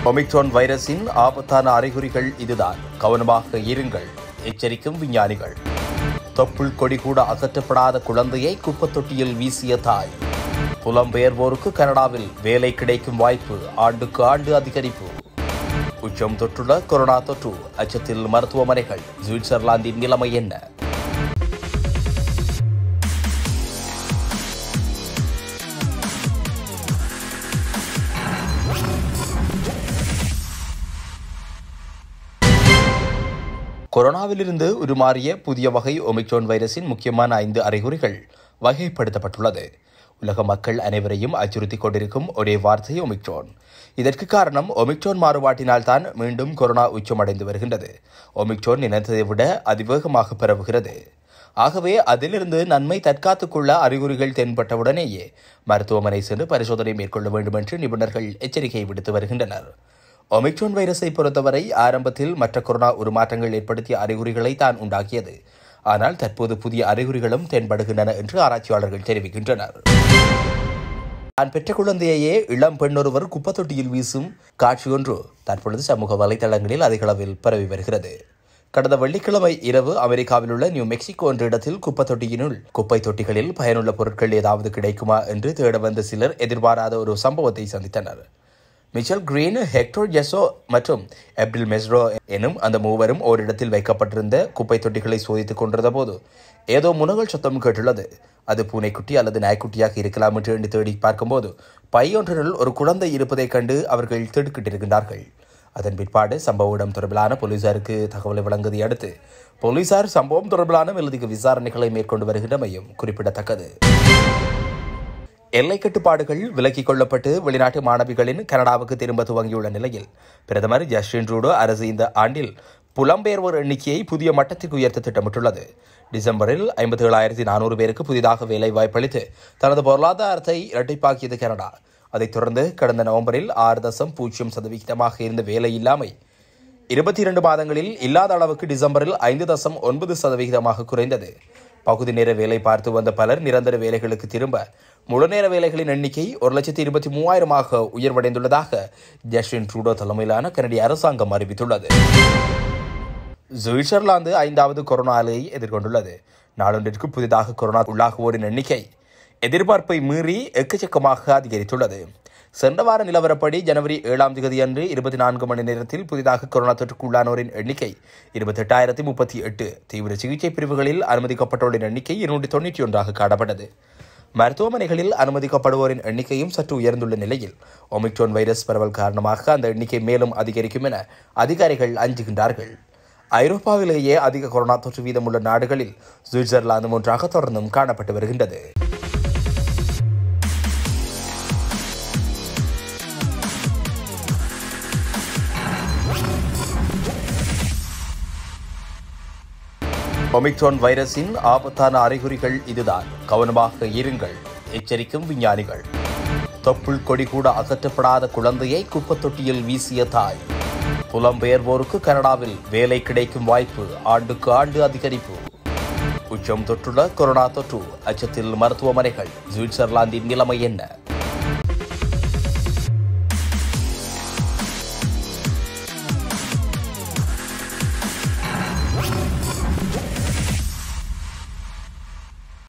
omicron வைரஸின் ஆபத்தான அறிகுறிகள் இதுதான் கவனமாக இருங்கள் எச்சரிக்கும் விஞ்ஞானிகள் தொப்புள் கொடி கூட அகற்றப்படாத குழந்தையை குப்பத் தொட்டியில் வீசிய தாய் புலம்பெயர்வோருக்கு கனடாவில் வேலை கிடைக்கும் வாய்ப்பு ஆண்டுக்கு ஆண்டு அதிகரிப்பு உச்சம் தொற்றுள்ள கொரோனா தொற்று அச்சத்தில் மருத்துவமனைகள் சுவிட்சர்லாந்தின் நிலைமை என்ன கொரோனாவிலிருந்து உருமாறிய புதிய வகை ஒமிக்ரான் வைரஸின் முக்கியமான ஐந்து அறிகுறிகள் வகைப்படுத்தப்பட்டுள்ளது உலக மக்கள் அனைவரையும் அச்சுறுத்திக் கொண்டிருக்கும் ஒரே வார்த்தை ஒமிக்ரான் இதற்கு காரணம் ஒமிக்ரான் மாறுபாட்டினால் தான் மீண்டும் கொரோனா உச்சமடைந்து வருகின்றது ஒமிக்ரான் நினைத்ததை விட அதிவேகமாக பரவுகிறது ஆகவே அதிலிருந்து நன்மை தற்காத்துக் கொள்ள அறிகுறிகள் தென்பட்டவுடனேயே மருத்துவமனை சென்று பரிசோதனை மேற்கொள்ள வேண்டும் என்று நிபுணர்கள் எச்சரிக்கை விடுத்து வருகின்றனர் ஒமிக்ரான் வைரஸை பொறுத்தவரை ஆரம்பத்தில் மற்ற கொரோனா உருமாற்றங்கள் ஏற்படுத்திய அறிகுறிகளை தான் உண்டாக்கியது ஆனால் தற்போது புதிய அறிகுறிகளும் தென்படுகின்றன என்று ஆராய்ச்சியாளர்கள் தெரிவிக்கின்றனர் தான் பெற்ற குழந்தையையே இளம் பெண்ணொருவர் குப்பத்தொட்டியில் வீசும் காட்சி ஒன்று தற்பொழுது சமூக வலைதளங்களில் அதிக அளவில் பரவி வருகிறது கடந்த வெள்ளிக்கிழமை இரவு அமெரிக்காவில் உள்ள நியூ மெக்சிகோ என்ற இடத்தில் குப்பை தொட்டியினுள் குப்பை தொட்டிகளில் பயனுள்ள பொருட்கள் ஏதாவது கிடைக்குமா என்று தேட வந்த சிலர் எதிர்பாராத ஒரு சம்பவத்தை சந்தித்தனர் மிச்சல் கிரீன் ஹெக்டோர் ஜெசோ மற்றும் எப்ரில் மெஸ்ரோ எனும் அந்த மூவரும் ஓரிடத்தில் வைக்கப்பட்டிருந்த குப்பை தொட்டிகளை சோதித்துக் கொண்டிருந்த போது ஏதோ முனகல் சத்தம் கேட்டுள்ளது அது பூனைக்குட்டி அல்லது நாய்க்குட்டியாக இருக்கலாம் என்று எண்ணி தேடி பார்க்கும்போது பையொன்றினுள் ஒரு குழந்தை இருப்பதைக் கண்டு அவர்கள் திடுக்கிட்டிருக்கின்றார்கள் அதன் பிற்பாடு சம்பவ இடம் தொடர்பிலான போலீசாருக்கு தகவலை வழங்குவதை அடுத்து போலீசார் சம்பவம் தொடர்பிலான மேலதிக விசாரணைகளை மேற்கொண்டு வருகின்றமையும் குறிப்பிடத்தக்கது எல்லை கட்டுப்பாடுகள் விலக்கிக் கொள்ளப்பட்டு வெளிநாட்டு மாணவிகளின் கனடாவுக்கு திரும்ப துவங்கியுள்ள நிலையில் பிரதமர் ஜஸ்டின் ட்ரூடோ அரசு இந்த ஆண்டில் புலம்பெயர்வோர் எண்ணிக்கையை புதிய மட்டத்திற்கு உயர்த்த திட்டமிட்டுள்ளது டிசம்பரில் ஐம்பத்தி ஏழாயிரத்தி நானூறு பேருக்கு புதிதாக வேலை வாய்ப்பளித்து தனது பொருளாதாரத்தை இரட்டிப்பாக்கியது கனடா அதைத் தொடர்ந்து கடந்த நவம்பரில் ஆறு தசம் பூஜ்ஜியம் சதவிகிதமாக இருந்த வேலை இல்லாமை இருபத்தி இரண்டு மாதங்களில் இல்லாத அளவுக்கு டிசம்பரில் ஐந்து தசம் ஒன்பது சதவிகிதமாக குறைந்தது பகுதி நேர வேலை பார்த்து வந்த பலர் நிரந்தர வேலைகளுக்கு திரும்ப முழுநேர வேலைகளின் எண்ணிக்கை ஒரு லட்சத்தி இருபத்தி மூவாயிரமாக உயர்வடைந்துள்ளதாக ஜஸ்டின் ட்ரூடோ தலைமையிலான கனடிய அரசாங்கம் அறிவித்துள்ளது சுவிட்சர்லாந்து ஐந்தாவது கொரோனா அலையை எதிர்கொண்டுள்ளது நாளொன்றிற்கு புதிதாக கொரோனா உள்ளாகுவோரின் எண்ணிக்கை எதிர்பார்ப்பை மீறி எக்கச்சக்கமாக அதிகரித்துள்ளது சென்ற வார நிலவரப்படி ஜனவரி ஏழாம் தேதி அன்று இருபத்தி நான்கு மணி நேரத்தில் புதிதாக கொரோனா தொற்றுக்கு உள்ளானோரின் எண்ணிக்கை இருபத்தெட்டாயிரத்தி முப்பத்தி எட்டு தீவிர சிகிச்சை பிரிவுகளில் அனுமதிக்கப்பட்டோரின் எண்ணிக்கை இருநூற்றி தொண்ணூற்றி ஒன்றாக காணப்பட்டது மருத்துவமனைகளில் அனுமதிக்கப்படுவோரின் எண்ணிக்கையும் சற்று உயர்ந்துள்ள நிலையில் ஒமிக்ரான் வைரஸ் பரவல் காரணமாக அந்த எண்ணிக்கை மேலும் அதிகரிக்கும் என அதிகாரிகள் அஞ்சுகின்றார்கள் ஐரோப்பாவிலேயே அதிக கொரோனா தொற்று வீதம் உள்ள நாடுகளில் சுவிட்சர்லாந்து ஒன்றாக தொடர்ந்தும் காணப்பட்டு வருகின்றது ஒமிக்ரான் வைரஸின் ஆபத்தான அறிகுறிகள் இதுதான் கவனமாக இருங்கள் எச்சரிக்கும் விஞ்ஞானிகள் தொப்புள் கொடி கூட அகற்றப்படாத குழந்தையை குப்பத் தொட்டியில் வீசிய தாய் புலம்பெயர்வோருக்கு கனடாவில் வேலை கிடைக்கும் வாய்ப்பு ஆண்டுக்கு ஆண்டு அதிகரிப்பு உச்சம் தொற்றுள்ள கொரோனா தொற்று அச்சத்தில் மருத்துவமனைகள் சுவிட்சர்லாந்தின் நிலைமை என்ன